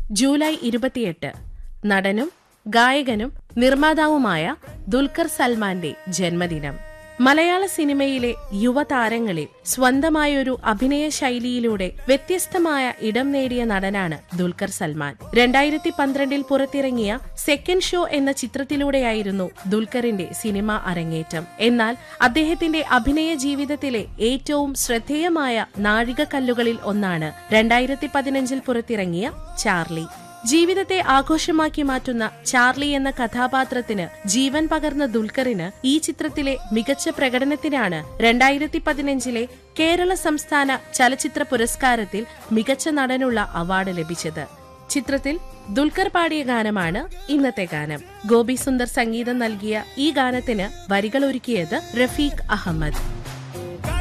July ഇരുപത്തിയെട്ട് നടനും ഗായകനും നിർമ്മാതാവുമായ ദുൽഖർ സൽമാന്റെ ജന്മദിനം മലയാള സിനിമയിലെ യുവതാരങ്ങളിൽ സ്വന്തമായൊരു അഭിനയ ശൈലിയിലൂടെ വ്യത്യസ്തമായ ഇടം നേടിയ നടനാണ് ദുൽഖർ സൽമാൻ രണ്ടായിരത്തി പന്ത്രണ്ടിൽ പുറത്തിറങ്ങിയ സെക്കൻഡ് ഷോ എന്ന ചിത്രത്തിലൂടെയായിരുന്നു ദുൽഖറിന്റെ സിനിമ അരങ്ങേറ്റം എന്നാൽ അദ്ദേഹത്തിന്റെ അഭിനയ ജീവിതത്തിലെ ഏറ്റവും ശ്രദ്ധേയമായ നാഴികക്കല്ലുകളിൽ ഒന്നാണ് രണ്ടായിരത്തി പതിനഞ്ചിൽ പുറത്തിറങ്ങിയ ചാർലി ജീവിതത്തെ ആഘോഷമാക്കി മാറ്റുന്ന ചാർലി എന്ന കഥാപാത്രത്തിന് ജീവൻ പകർന്ന ദുൽഖറിന് ഈ ചിത്രത്തിലെ മികച്ച പ്രകടനത്തിനാണ് രണ്ടായിരത്തി പതിനഞ്ചിലെ കേരള സംസ്ഥാന ചലച്ചിത്ര പുരസ്കാരത്തിൽ മികച്ച നടനുള്ള അവാർഡ് ലഭിച്ചത് ചിത്രത്തിൽ ദുൽഖർ പാടിയ ഗാനമാണ് ഇന്നത്തെ ഗാനം ഗോപി സുന്ദർ സംഗീതം നൽകിയ ഈ ഗാനത്തിന് വരികൾ ഒരുക്കിയത് റഫീഖ് അഹമ്മദ്